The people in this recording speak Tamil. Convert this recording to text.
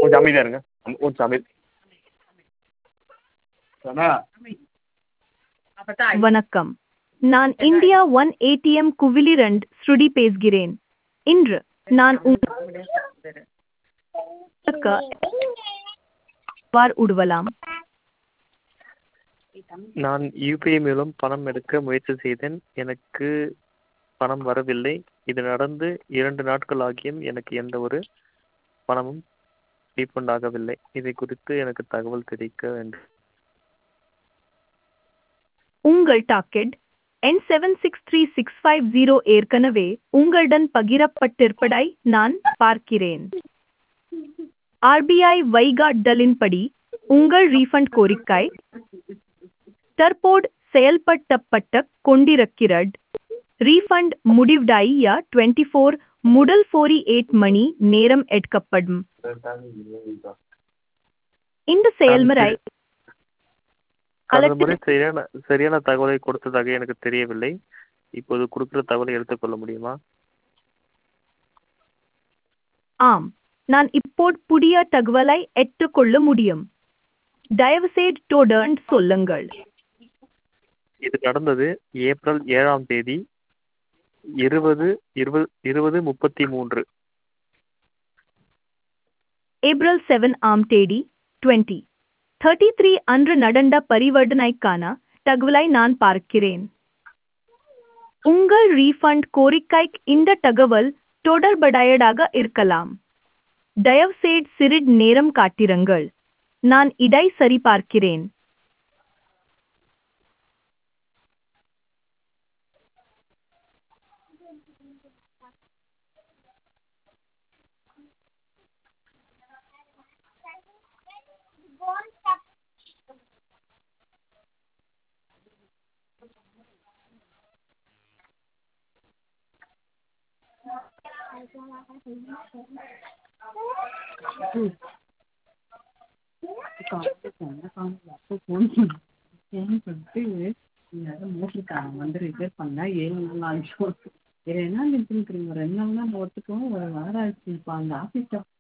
கொஞ்சம் அமைதியாக இருங்க கொஞ்சம் அமைதி வணக்கம் நான் இந்தியா ஒன் ஏடிஎம் குவிலிரண்ட் ஸ்ருடி பேசுகிறேன் இன்று நான் உங்களுக்கு வார் உடுவலாம் நான் யூபிஐ மூலம் பணம் எடுக்க முயற்சி செய்தேன் எனக்கு பணம் வரவில்லை இது நடந்து இரண்டு நாட்கள் ஆகியும் எனக்கு எந்த ஒரு பணமும் ரீஃபண்ட் ஆகவில்லை இதை குறித்து எனக்கு தகவல் தெரிவிக்க வேண்டும் உங்கள் docket N seven six three six five zero ஏற்கனவே உங்களுடன் பகிரப்பட்டிருப்பதை நான் பார்க்கிறேன் ஆர்பிஐ வைகாட்டலின்படி உங்கள் ரீஃபண்ட் கோரிக்கை தற்போது செயல்படுத்தப்பட்ட கொண்டிருக்கிறது ரீஃபண்ட் முடிவடைய டுவெண்ட்டி ஃபோர் முதல் ஃபோரி எயிட் மணி நேரம் எடுக்கப்படும் இந்த செயல்முறை கடந்த முறை சரியான சரியான தகவலை கொடுத்ததாக எனக்கு தெரியவில்லை இப்போது கொடுக்குற தகவலை எடுத்துக்கொள்ள முடியுமா ஆம் நான் இப்போது புதிய தகவலை ஏற்றுக்கொள்ள முடியும் தயவுசெய்து தொடர்ந்து சொல்லுங்கள் இது நடந்தது ஏப்ரல் ஏழாம் தேதி இருபது இருபது இருபது முப்பத்தி மூன்று ஏப்ரல் செவன் ஆம் தேதி டுவெண்ட்டி தேர்ட்டி த்ரீ அன்று நடந்த பரிவர்த்தனைக்கான தகவலை நான் பார்க்கிறேன் உங்கள் ரீஃபண்ட் கோரிக்கைக்கு இந்த தகவல் தொடர்புடையதாக இருக்கலாம் தயவுசெய்து சிறிது நேரம் காட்டிருங்கள் நான் இதை சரிபார்க்கிறேன் ஏன்னு சொல்லிட்டு யாரும் மோட்டருக்காரங்க வந்து ரிப்பேர் பண்ணா ஏழு நாள் ஆகிடும் இதில் என்ன நிறுத்திருக்கிறீங்க ரெண்டு நாள் தான் ஒத்துக்கும் ஒரு வாரம் ஆச்சு இப்போ அந்த ஆஃபீஸில்